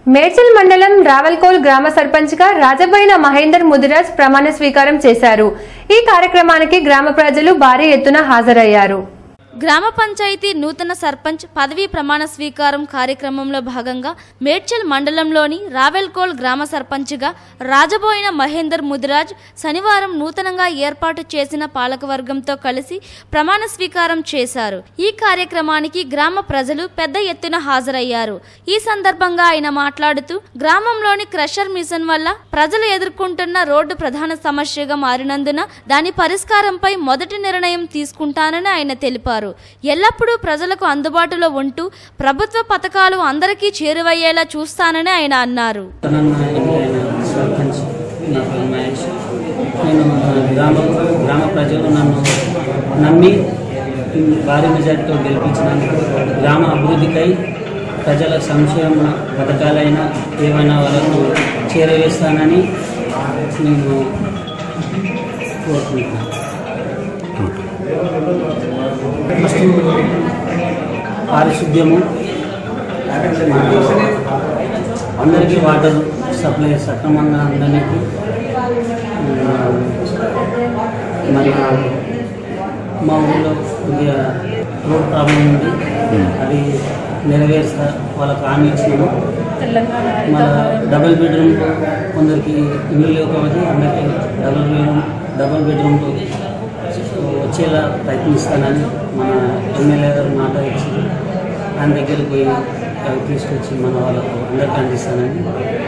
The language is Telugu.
మేడ్చల్ మండలం రావల్కోల్ గ్రామ సర్పంచ్గా రాజబోయిన మహేందర్ ముదిరాజ్ ప్రమాణ స్వీకారం చేశారు ఈ కార్యక్రమానికి గ్రామ ప్రజలు భారీ ఎత్తున హాజరయ్యారు గ్రామ పంచాయతీ నూతన సర్పంచ్ పదవీ ప్రమాణ స్వీకారం కార్యక్రమంలో భాగంగా మేడ్చల్ మండలంలోని రావెల్కోల్ గ్రామ సర్పంచ్గా రాజబోయిన మహేందర్ ముదిరాజ్ శనివారం నూతనంగా ఏర్పాటు చేసిన పాలకవర్గంతో కలిసి ప్రమాణ స్వీకారం చేశారు ఈ కార్యక్రమానికి గ్రామ ప్రజలు పెద్ద ఎత్తున హాజరయ్యారు ఈ సందర్భంగా ఆయన మాట్లాడుతూ గ్రామంలోని క్రషర్ మిషన్ వల్ల ప్రజలు ఎదుర్కొంటున్న రోడ్డు ప్రధాన సమస్యగా మారినందున దాని పరిష్కారంపై మొదటి నిర్ణయం తీసుకుంటానని ఆయన తెలిపారు ఎల్లప్పుడూ ప్రజలకు అందుబాటులో ఉంటూ ప్రభుత్వ పథకాలు అందరికీ చేరువయ్యేలా చూస్తానని ఆయన అన్నారు నూతనంగా ఎన్నికైన సర్పంచ్ నా పేరు మహేష్ నేను ఆ, గ్రామ గ్రామ ప్రజలు నన్ను నమ్మి భారీ మెజార్టీతో గెలిపించినందుకు గ్రామ అభివృద్ధికై ప్రజల సంక్షేమ పథకాలైన ఏమైనా వాళ్ళకు చేరవేస్తానని నేను కోరుకుంటున్నాను ఫస్ట్ పారిశుద్ధ్యము అందరికీ వాటర్ సప్లై సక్రమంగా అందరికి మరి మా ఊళ్ళో కొద్దిగా రోడ్ ప్రాబ్లం ఉంది అది నెరవేరుస్తా వాళ్ళకి హామీ ఇచ్చినాము మన డబుల్ బెడ్రూమ్ కొందరికి ఇల్లు లేవు కాబట్టి అందరికీ డబుల్ బెడ్రూమ్ డబుల్ బెడ్రూమ్లో వచ్చేలా ప్రయత్నిస్తానని మన ఎమ్మెల్యే గారు మాట ఇచ్చి ఆయన దగ్గరికి పోయి అవి తీసుకొచ్చి మన వాళ్ళకు అందరికీ అందిస్తానని